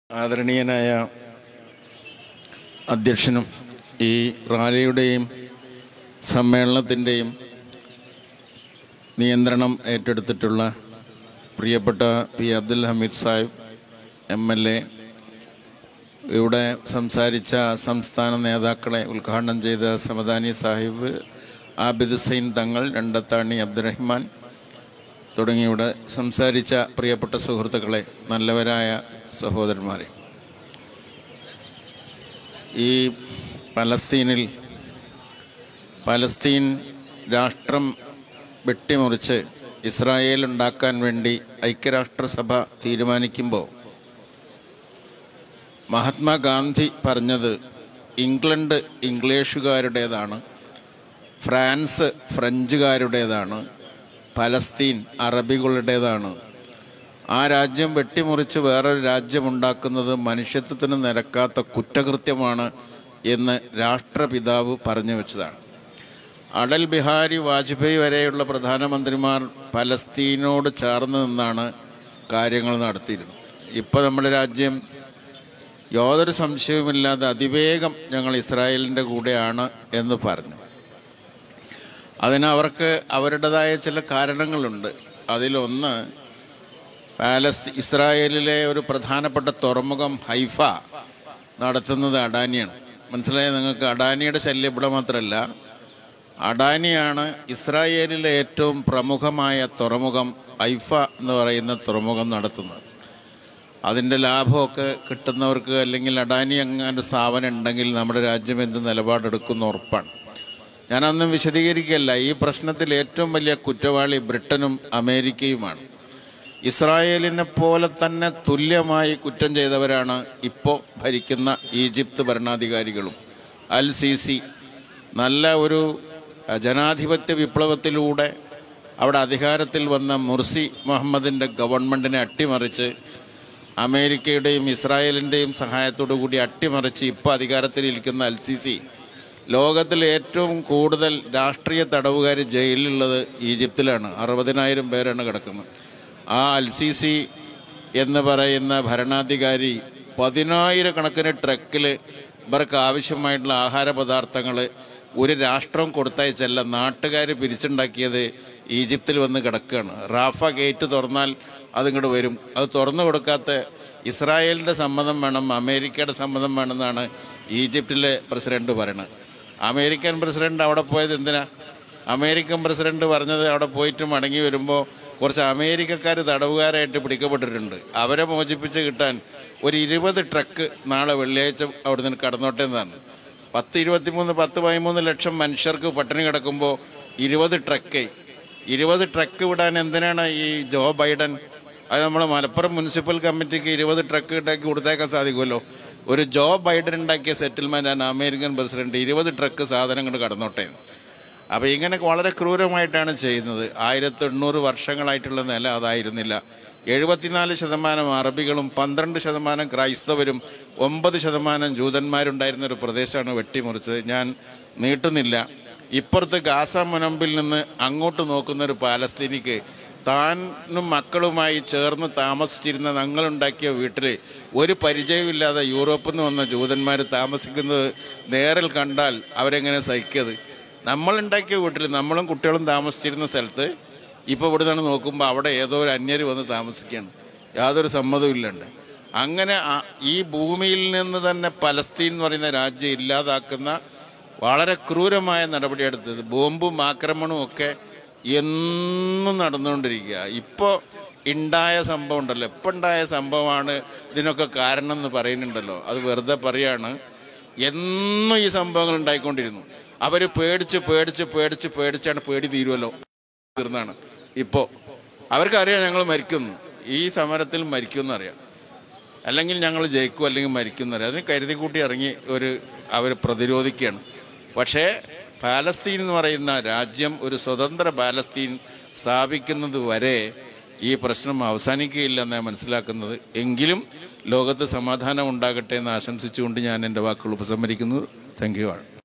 ആദരണീയനായ അധ്യക്ഷനും ഈ റാലിയുടെയും സമ്മേളനത്തിൻ്റെയും നിയന്ത്രണം ഏറ്റെടുത്തിട്ടുള്ള പ്രിയപ്പെട്ട P Abdul Hameed Sahib M L A ഇവിടെ സംസാരിച്ച സംസ്ഥാന നേതാക്കളെ ഉദ്ഘാടനം ചെയ്ത സമദാനി സാഹിബ് ആബിദ് ഹുസൈൻ തങ്ങൾ രണ്ടത്താണി അബ്ദുറഹ്മാൻ തുടങ്ങിയവിടെ സംസാരിച്ച പ്രിയപ്പെട്ട സുഹൃത്തുക്കളെ നല്ലവരായ സഹോദരന്മാരെ ഈ പലസ്തീനിൽ പലസ്തീൻ രാഷ്ട്രം വെട്ടിമുറിച്ച് ഇസ്രായേൽ ഉണ്ടാക്കാൻ വേണ്ടി ഐക്യരാഷ്ട്രസഭ തീരുമാനിക്കുമ്പോൾ മഹാത്മാഗാന്ധി പറഞ്ഞത് ഇംഗ്ലണ്ട് ഇംഗ്ലീഷുകാരുടേതാണ് ഫ്രാൻസ് ഫ്രഞ്ചുകാരുടേതാണ് പലസ്തീൻ അറബികളുടേതാണ് ആ രാജ്യം വെട്ടിമുറിച്ച് വേറൊരു രാജ്യമുണ്ടാക്കുന്നത് മനുഷ്യത്വത്തിന് നിരക്കാത്ത കുറ്റകൃത്യമാണ് എന്ന് രാഷ്ട്രപിതാവ് പറഞ്ഞു വെച്ചതാണ് അടൽ ബിഹാരി വാജ്പേയി വരെയുള്ള പ്രധാനമന്ത്രിമാർ പലസ്തീനോട് ചേർന്ന് നിന്നാണ് കാര്യങ്ങൾ നടത്തിയിരുന്നത് ഇപ്പോൾ നമ്മുടെ രാജ്യം യാതൊരു സംശയവുമില്ലാതെ അതിവേഗം ഞങ്ങൾ ഇസ്രായേലിൻ്റെ കൂടെയാണ് എന്ന് പറഞ്ഞു അതിന് അവർക്ക് അവരുടേതായ ചില കാരണങ്ങളുണ്ട് അതിലൊന്ന് പാലസ് ഇസ്രായേലിലെ ഒരു പ്രധാനപ്പെട്ട തുറമുഖം ഹൈഫ നടത്തുന്നത് അഡാനിയാണ് മനസ്സിലായ നിങ്ങൾക്ക് അഡാനിയുടെ ശല്യം ഇവിടെ മാത്രമല്ല അഡാനിയാണ് ഇസ്രായേലിലെ ഏറ്റവും പ്രമുഖമായ തുറമുഖം ഹൈഫ എന്ന് പറയുന്ന തുറമുഖം നടത്തുന്നത് അതിൻ്റെ ലാഭമൊക്കെ കിട്ടുന്നവർക്ക് അല്ലെങ്കിൽ അഡാനി അങ്ങനെ സ്ഥാപനം ഉണ്ടെങ്കിൽ നമ്മുടെ രാജ്യം എന്ത് നിലപാടെടുക്കുന്ന ഉറപ്പാണ് ഞാനൊന്നും വിശദീകരിക്കല്ല ഈ പ്രശ്നത്തിൽ ഏറ്റവും വലിയ കുറ്റവാളി ബ്രിട്ടനും അമേരിക്കയുമാണ് ഇസ്രായേലിനെ പോലെ തന്നെ തുല്യമായി കുറ്റം ചെയ്തവരാണ് ഇപ്പോൾ ഭരിക്കുന്ന ഈജിപ്ത് ഭരണാധികാരികളും അൽ സി സി നല്ല ഒരു ജനാധിപത്യ വിപ്ലവത്തിലൂടെ അവിടെ അധികാരത്തിൽ വന്ന മുർസി മുഹമ്മദിൻ്റെ ഗവൺമെൻറ്റിനെ അട്ടിമറിച്ച് അമേരിക്കയുടെയും ഇസ്രായേലിൻ്റെയും സഹായത്തോടു കൂടി അട്ടിമറിച്ച് ഇപ്പോൾ അധികാരത്തിലിരിക്കുന്ന അൽ സി സി ലോകത്തിൽ ഏറ്റവും കൂടുതൽ രാഷ്ട്രീയ തടവുകാർ ജയിലിലുള്ളത് ഈജിപ്തിലാണ് അറുപതിനായിരം പേരാണ് കിടക്കുന്നത് ആ അൽ സി സി എന്ന് പറയുന്ന ഭരണാധികാരി പതിനായിരക്കണക്കിന് ട്രക്കിൽ ഇവർക്ക് ആവശ്യമായിട്ടുള്ള ആഹാര പദാർത്ഥങ്ങൾ ഒരു രാഷ്ട്രം കൊടുത്തയച്ചല്ല നാട്ടുകാർ പിരിച്ചുണ്ടാക്കിയത് ഈജിപ്തിൽ വന്ന് കിടക്കുകയാണ് റാഫ ഗേറ്റ് തുറന്നാൽ അതിങ്ങോട്ട് വരും അത് തുറന്നു കൊടുക്കാത്ത ഇസ്രായേലിൻ്റെ സമ്മതം വേണം അമേരിക്കയുടെ സമ്മതം വേണമെന്നാണ് ഈജിപ്തിലെ പ്രസിഡന്റ് പറയുന്നത് അമേരിക്കൻ പ്രസിഡന്റ് അവിടെ പോയത് എന്തിനാ അമേരിക്കൻ പ്രസിഡന്റ് പറഞ്ഞത് അവിടെ പോയിട്ട് മടങ്ങി വരുമ്പോൾ കുറച്ച് അമേരിക്കക്കാർ തടവുകാരായിട്ട് പിടിക്കപ്പെട്ടിട്ടുണ്ട് അവരെ മോചിപ്പിച്ച് കിട്ടാൻ ഒരു ഇരുപത് ട്രക്ക് നാളെ വെള്ളിയാഴ്ച അവിടെ നിന്ന് കടന്നോട്ടെ എന്നാണ് പത്ത് ഇരുപത്തിമൂന്ന് പത്ത് പതിമൂന്ന് ലക്ഷം മനുഷ്യർക്ക് പട്ടിണി കിടക്കുമ്പോൾ ഇരുപത് ട്രക്ക് ഇരുപത് ട്രക്ക് വിടാൻ എന്തിനാണ് ഈ ജോ ബൈഡൻ അത് നമ്മൾ മലപ്പുറം മുനിസിപ്പൽ കമ്മിറ്റിക്ക് ഇരുപത് ട്രക്ക് ഉണ്ടാക്കി കൊടുത്തേക്കാൻ സാധിക്കുമല്ലോ ഒരു ജോ ബൈഡൻ ഉണ്ടാക്കിയ സെറ്റിൽമെൻ്റാണ് അമേരിക്കൻ പ്രസിഡന്റ് ഇരുപത് ട്രക്ക് സാധനങ്ങൾ കടന്നോട്ടെ അപ്പോൾ ഇങ്ങനെ വളരെ ക്രൂരമായിട്ടാണ് ചെയ്യുന്നത് ആയിരത്തി എണ്ണൂറ് വർഷങ്ങളായിട്ടുള്ള നില അതായിരുന്നില്ല എഴുപത്തിനാല് ശതമാനം അറബികളും പന്ത്രണ്ട് ശതമാനം ക്രൈസ്തവരും ഒമ്പത് ശതമാനം ജൂതന്മാരുണ്ടായിരുന്ന ഒരു പ്രദേശമാണ് വെട്ടിമുറിച്ചത് ഞാൻ നീട്ടുന്നില്ല ഇപ്പുറത്ത് ഗാസ മുനമ്പിൽ നിന്ന് അങ്ങോട്ട് നോക്കുന്ന ഒരു പാലസ്തീനിക്ക് താനും മക്കളുമായി ചേർന്ന് താമസിച്ചിരുന്ന ഞങ്ങളുണ്ടാക്കിയ വീട്ടിൽ ഒരു പരിചയമില്ലാതെ യൂറോപ്പിൽ നിന്ന് വന്ന ജൂതന്മാർ താമസിക്കുന്നത് നേരിൽ കണ്ടാൽ അവരെങ്ങനെ സഹിക്കത് നമ്മളുണ്ടാക്കിയ വീട്ടിൽ നമ്മളും കുട്ടികളും താമസിച്ചിരുന്ന സ്ഥലത്ത് ഇപ്പോൾ ഇവിടെ നിന്ന് നോക്കുമ്പോൾ അവിടെ ഏതോ ഒരു അന്യർ വന്ന് താമസിക്കുകയാണ് യാതൊരു സമ്മതവും ഇല്ലണ്ട് അങ്ങനെ ആ- ഈ ഭൂമിയിൽ നിന്ന് തന്നെ പലസ്തീൻ എന്ന് പറയുന്ന രാജ്യം ഇല്ലാതാക്കുന്ന വളരെ ക്രൂരമായ നടപടിയെടുത്തത് ബോംബും ആക്രമണവും ഒക്കെ എന്നും നടന്നുകൊണ്ടിരിക്കുക ഇപ്പോൾ ഉണ്ടായ സംഭവം ഉണ്ടല്ലോ ഇപ്പം ഉണ്ടായ സംഭവമാണ് ഇതിനൊക്കെ കാരണം എന്ന് പറയുന്നുണ്ടല്ലോ അത് വെറുതെ പറയാണ് എന്നും ഈ സംഭവങ്ങൾ ഉണ്ടായിക്കൊണ്ടിരുന്നു അവർ പേടിച്ച് പേടിച്ച് പേടിച്ച് പേടിച്ചാണ് പേടി തീരുമല്ലോ തീർന്നാണ് ഇപ്പോൾ അവർക്കറിയാം ഞങ്ങൾ മരിക്കുന്നു ഈ സമരത്തിൽ മരിക്കുമെന്നറിയാം അല്ലെങ്കിൽ ഞങ്ങൾ ജയിക്കും അല്ലെങ്കിൽ മരിക്കും എന്നറിയാം അതിന് കരുതി കൂട്ടി ഇറങ്ങി ഒരു അവർ പ്രതിരോധിക്കുകയാണ് പക്ഷേ പാലസ്തീൻ എന്ന് പറയുന്ന രാജ്യം ഒരു സ്വതന്ത്ര പാലസ്തീൻ സ്ഥാപിക്കുന്നത് വരെ ഈ പ്രശ്നം അവസാനിക്കുകയില്ല എന്നാണ് മനസ്സിലാക്കുന്നത് എങ്കിലും ലോകത്ത് സമാധാനം ഉണ്ടാകട്ടെ എന്ന് ആശംസിച്ചുകൊണ്ട് ഞാൻ എൻ്റെ വാക്കുകൾ ഉപസംഹരിക്കുന്നു താങ്ക് യു ആണ്